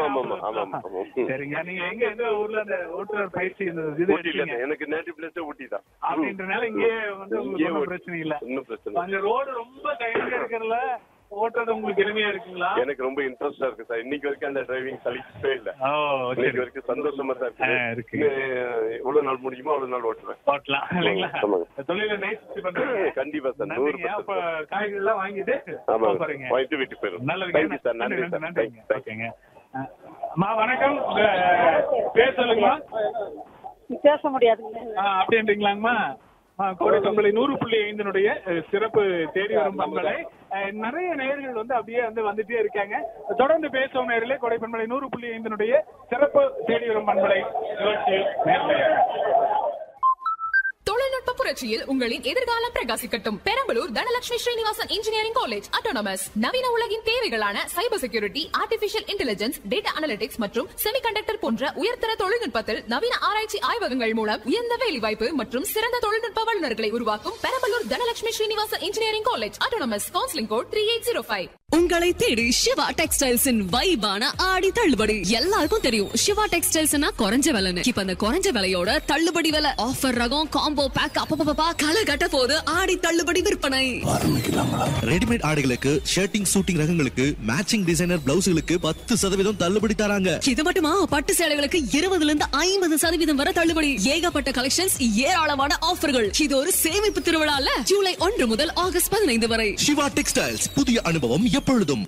ஆமா ஞாபகம் ஆமா இருக்கா? ஆமா ஆமா சரிங்க நீங்க எங்க எந்த ஊர்ல அந்த ஓட்டுநர் பயிற்சி இந்த இது ஊட்டி இல்ல எடுத்தீங்க? எனக்கு நேட்டிவ் பிளேஸ் ஊட்டி தான் அப்படின்றனால இங்கேயே வந்து உங்களுக்கு இங்கேயே ஒண்ணும் ஓட்டு. பிரச்சனை இல்ல ஒன்றும் பிரச்சனை இல்ல. அந்த ரோடு ரொம்ப கையில இருக்கிறதுல ஓட்டுறது உங்களுக்கு எளிமையா இருக்குங்களா எனக்கு ரொம்ப இன்ட்ரெஸ்டா இருக்கு சார் இன்னைக்கு வரைக்கும் அந்த டிரைவிங் சலிச்சே இல்ல ஓ சரி இன்னைக்கு வரைக்கும் சந்தோஷமா தான் ஆ, இருக்கு இருக்கு. இன்னும் எவ்வளவு நாள் முடியுமோ அவ்வளவு நாள் ஓட்டுவேன் ஓட்டலாம் இல்லைங்களா ஆமாங்க. தொழில நேசிச்சு பண்றீங்க கண்டிப்பா சார் நூறு நன்றிங்க அப்ப பர்சன்ட் காய்கறி எல்லாம் வாங்கிட்டு ஆமா போறீங்க வாங்கிட்டு வீட்டுக்கு போயிடும் நல்லதுங்க தேங்க்யூ சார் நன்றி சார் நன்றிங்க தேங்க்யூ ஓகேங்க அஹ், அம்மா வணக்கம் உங்க பேர் சொல்லுங்கம்மா பேச முடியாதுங்க ஆ, அப்படின்றீங்களாங்கம்மா ஆ, கோடை பண்பலை நூறு புள்ளி ஐந்தினுடைய அஹ், சிறப்பு தேடி வரும் பண்பலை அஹ், நிறைய நேயர்கள் வந்து அப்படியே வந்து வந்துட்டே இருக்காங்க தொடர்ந்து பேசும் நேரிலே கோடை பண்பலை நூறு புள்ளி ஐந்தினுடைய சிறப்பு தேடி வரும் பண்பலை நிகழ்ச்சியில் நேர்மையாக தொழில்நுட்ப புரட்சியில் உங்களின் எதிர்காலம் பிரகாசிக்கட்டும் Perambalur Dhanalakshmi Srinivasan engineering college autonomous நவீன உலகின் தேவைகளான cyber security artificial intelligence data analytics மற்றும் செமிகண்டக்டர் போன்ற உயர்தர தொழில்நுட்பத்தில் நவீன ஆராய்ச்சி ஆய்வகங்கள் மூலம் உயர்ந்த வேலைவாய்ப்பு மற்றும் சிறந்த தொழில்நுட்ப வல்லுநர்களை உருவாக்கும் Perambalur Dhanalakshmi Srinivasan engineering college autonomous counselling code three eight zero five உங்களை தேடி சிவா டெக்ஸ்டைல்ஸின் வைபான ஆடி தள்ளுபடி எல்லாருக்கும் தெரியும் சிவா டெக்ஸ்டைல்ஸ்னா குறைஞ்ச விலைன்னு இப்ப அந்த குறைஞ்ச விலையோட தள்ளுபடி விலை ஆஃபர் ரகம் காம்போ பேக் அப்பப்பா களை கட்ட போது ஆடி தள்ளுபடி விற்பனை ரெடிமேட் ஆடைகளுக்கு ஷர்ட்டிங் சூட்டிங் ரகங்களுக்கு மேட்சிங் டிசைனர் பிளவுஸ்களுக்கு பத்து சதவீதம் தள்ளுபடி தராங்க இது மட்டுமா பட்டு சேலைகளுக்கு இருபதுல இருந்து ஐம்பது சதவீதம் வரை தள்ளுபடி ஏகப்பட்ட கலெக்ஷன்ஸ் ஏராளமான ஆஃபர்கள் இது ஒரு சேமிப்பு திருவிழால ஜூலை ஒன்று முதல் ஆகஸ்ட் பதினைந்து வரை சிவா டெக்ஸ்டைல்ஸ் புதிய அனுபவம் எப்பொழுதும்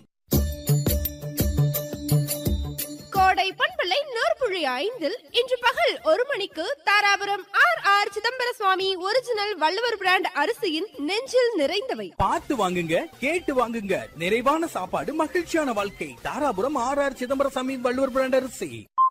கோடை பண்பலை நூற்புழி ஐந்தில் இன்று பகல் ஒரு மணிக்கு Dharapuram R R Chidambara Swamy original Valluvar brand அரிசியின் நெஞ்சில் நிறைந்தவை பார்த்து வாங்குங்க கேட்டு வாங்குங்க நிறைவான சாப்பாடு மகிழ்ச்சியான வாழ்க்கை தாராபுரம் ஆர் ஆர் சிதம்பரம் சாமி வள்ளுவர் பிராண்ட் அரிசி